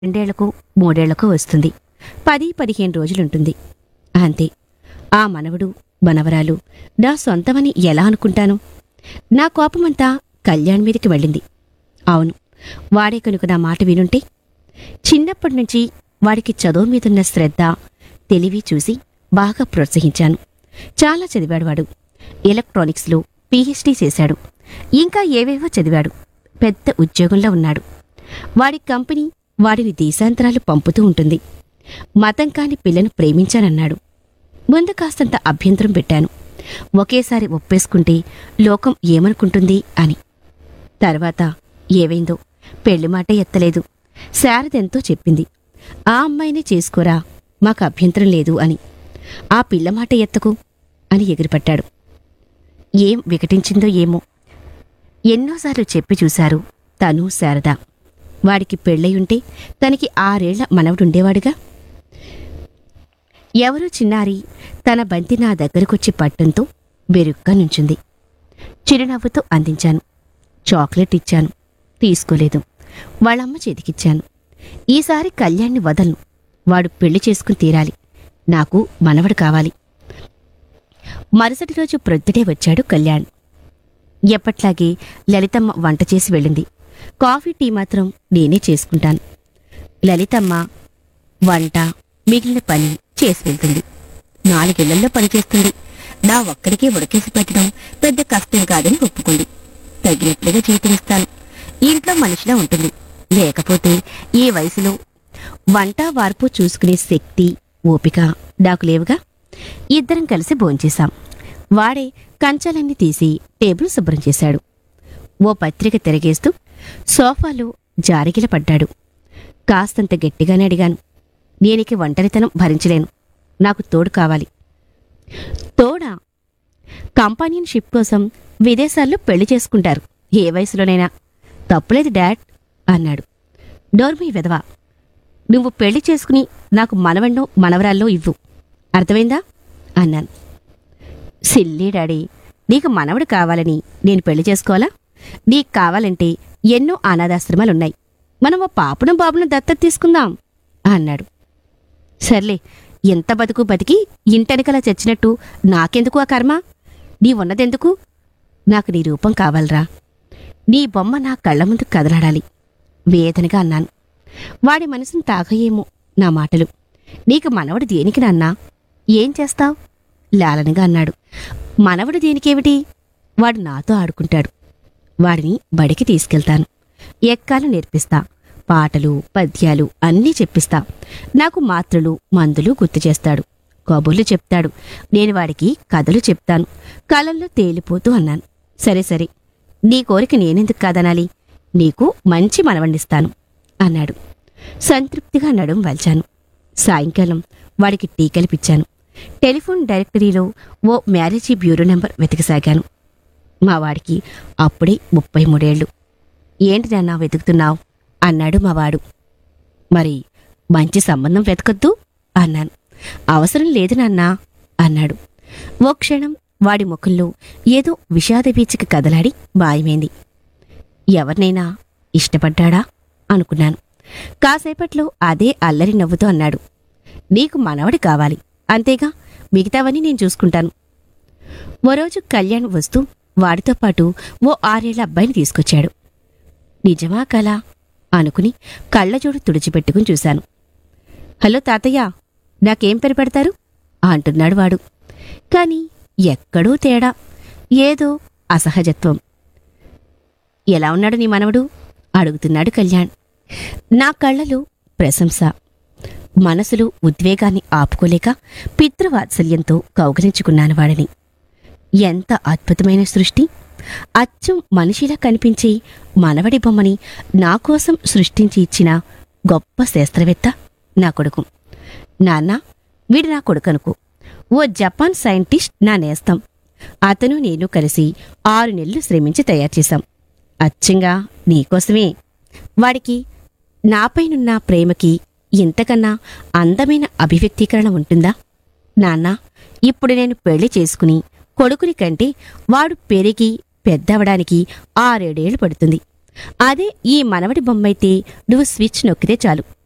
రెండేళ్లకు మూడేళ్లకు వస్తుంది పది పదిహేను రోజులుంటుంది అంతే ఆ మనవడు మనవరాలు నా సొంతమని ఎలా అనుకుంటాను నా కోపమంతా కళ్యాణ్ మీదకి వెళ్ళింది అవును వాడే కనుక నా మాట వినుంటే చిన్నప్పటి నుంచి వాడికి చదువు మీదున్న శ్రద్ధ తెలివి చూసి బాగా ప్రోత్సహించాను చాలా చదివాడు వాడు ఎలక్ట్రానిక్స్లో పీహెచ్డీ చేశాడు ఇంకా ఏవేవో చదివాడు పెద్ద ఉద్యోగంలో ఉన్నాడు వాడి కంపెనీ వాడిని దేశాంతరాలు పంపుతూ ఉంటుంది మతం కాని పిల్లను ప్రేమించానన్నాడు ముందు కాస్తంత అభ్యంతరం పెట్టాను ఒకేసారి ఒప్పేసుకుంటే లోకం ఏమనుకుంటుంది అని తర్వాత ఏవైందో పెళ్లి మాట ఎత్తలేదు శారదెంతో చెప్పింది ఆ అమ్మాయినే చేసుకోరా మాకు అభ్యంతరం లేదు అని ఆ పిల్ల మాట ఎత్తకు అని ఎగిరిపట్టాడు ఏం వికటించిందో ఏమో ఎన్నోసార్లు చెప్పి చూశారు తను శారద వాడికి పెళ్ళయుంటే తనకి ఆరేళ్ల మనవడుండేవాడుగా ఎవరో చిన్నారి తన బంతి నా దగ్గరకొచ్చి పట్టంతో బెరుగ్గా నుంచుంది చిరునవ్వుతో అందించాను చాక్లెట్ ఇచ్చాను తీసుకోలేదు వాళ్ళమ్మ చేతికిచ్చాను ఈసారి కళ్యాణ్ని వదలను వాడు పెళ్లి చేసుకుని తీరాలి నాకు మనవడు కావాలి మరుసటి రోజు ప్రొద్దుటే వచ్చాడు కళ్యాణ్ ఎప్పట్లాగే లలితమ్మ వంట చేసి వెళ్ళింది కాఫీ టీ మాత్రం నేనే చేసుకుంటాను లలితమ్మ వంట మిగిలిన పని చేసి వెళ్తుంది నాలుగేళ్లలో పని చేస్తుంది నా ఒక్కడికే ఉడకేసి పెట్టడం పెద్ద కష్టం కాదని ఒప్పుకుంది తగినట్లుగా జీతమిస్తాను ఇంట్లో మనిషిలా ఉంటుంది లేకపోతే ఈ వయసులో వంట వార్పు చూసుకునే శక్తి ఓపిక నాకు లేవుగా ఇద్దరం కలిసి భోంచేశాం వాడే కంచాలన్నీ తీసి టేబుల్ శుభ్రం చేశాడు ఓ పత్రిక తిరగేస్తూ సోఫాలో జారిగిల పడ్డాడు కాస్తంత గట్టిగానే అడిగాను నేనికి ఒంటరితనం భరించలేను నాకు తోడు కావాలి తోడా కంపానియన్షిప్ కోసం విదేశాల్లో పెళ్లి చేసుకుంటారు ఏ వయసులోనైనా తప్పులేదు డాడ్ అన్నాడు డోర్మీ విధవా నువ్వు పెళ్లి చేసుకుని నాకు మనవన్నో మనవరాల్లో ఇవ్వు అర్థమైందా అన్నాను సిల్లీ డాడీ నీకు మనవడు కావాలని నేను పెళ్లి చేసుకోవాలా నీకు కావాలంటే ఎన్నో అనాథాశ్రమాలున్నాయి మనం ఓ పాపను బాబును దత్తత తీసుకుందాం అన్నాడు సర్లే ఎంత బతుకు బతికి ఇంటెనకలా చచ్చినట్టు నాకెందుకు ఆ కర్మ నీ ఉన్నదెందుకు నాకు నీ రూపం కావాలరా నీ బొమ్మ నా కళ్ళ ముందు కదలాడాలి వేదనగా అన్నాను వాడి మనసును తాగయేమో నా మాటలు నీకు మనవడు దేనికి నాన్నా ఏం చేస్తావ్ లాలనగా అన్నాడు మనవడు దేనికేమిటి వాడు నాతో ఆడుకుంటాడు వాడిని బడికి తీసుకెళ్తాను ఎక్కాలు నేర్పిస్తా పాటలు పద్యాలు అన్నీ చెప్పిస్తా నాకు మాత్రలు మందులు గుర్తు చేస్తాడు కబుర్లు చెప్తాడు నేను వాడికి కథలు చెప్తాను కలల్లో తేలిపోతూ అన్నాను సరే సరే నీ కోరిక నేనెందుకు కాదనాలి నీకు మంచి మనవండిస్తాను అన్నాడు సంతృప్తిగా నడుం వల్చాను సాయంకాలం వాడికి టీ కలిపిచ్చాను టెలిఫోన్ డైరెక్టరీలో ఓ మ్యారేజీ బ్యూరో నెంబర్ వెతకసాగాను మా వాడికి అప్పుడే ముప్పై మూడేళ్లు ఏంటి నాన్న వెతుకుతున్నావు అన్నాడు మా వాడు మరి మంచి సంబంధం వెతకొద్దు అన్నాను అవసరం లేదు నాన్నా అన్నాడు ఓ క్షణం వాడి ముఖంలో ఏదో విషాద వీచిక కదలాడి మాయమైంది ఎవరినైనా ఇష్టపడ్డాడా అనుకున్నాను కాసేపట్లో అదే అల్లరి నవ్వుతూ అన్నాడు నీకు మనవడి కావాలి అంతేగా మిగతావన్నీ నేను చూసుకుంటాను ఓ రోజు కళ్యాణ్ వస్తూ వాడితో పాటు ఓ ఆరేళ్ల అబ్బాయిని తీసుకొచ్చాడు నిజమా కలా అనుకుని కళ్ళజోడు తుడిచిపెట్టుకుని చూశాను హలో తాతయ్య నాకేం పేరు పెడతారు అంటున్నాడు వాడు కాని ఎక్కడూ తేడా ఏదో అసహజత్వం ఎలా ఉన్నాడు నీ మనవడు అడుగుతున్నాడు కళ్యాణ్ నా కళ్ళలో ప్రశంస మనసులో ఉద్వేగాన్ని ఆపుకోలేక పితృవాత్సల్యంతో కౌగలించుకున్నాను వాడిని ఎంత అద్భుతమైన సృష్టి అచ్చం మనిషిలా కనిపించే మనవడి బొమ్మని నా కోసం సృష్టించి ఇచ్చిన గొప్ప శాస్త్రవేత్త నా కొడుకు నాన్న వీడు నా కొడుకనుకో ఓ జపాన్ సైంటిస్ట్ నా నేస్తం అతను నేను కలిసి ఆరు నెలలు శ్రమించి తయారు చేశాం అచ్చంగా నీకోసమే వాడికి నాపైనున్న ప్రేమకి ఇంతకన్నా అందమైన అభివ్యక్తీకరణ ఉంటుందా నాన్న ఇప్పుడు నేను పెళ్లి చేసుకుని కొడుకుని కంటే వాడు పెరిగి పెద్దవడానికి ఆరేడేళ్లు పడుతుంది అదే ఈ మనవడి బొమ్మైతే నువ్వు స్విచ్ నొక్కితే చాలు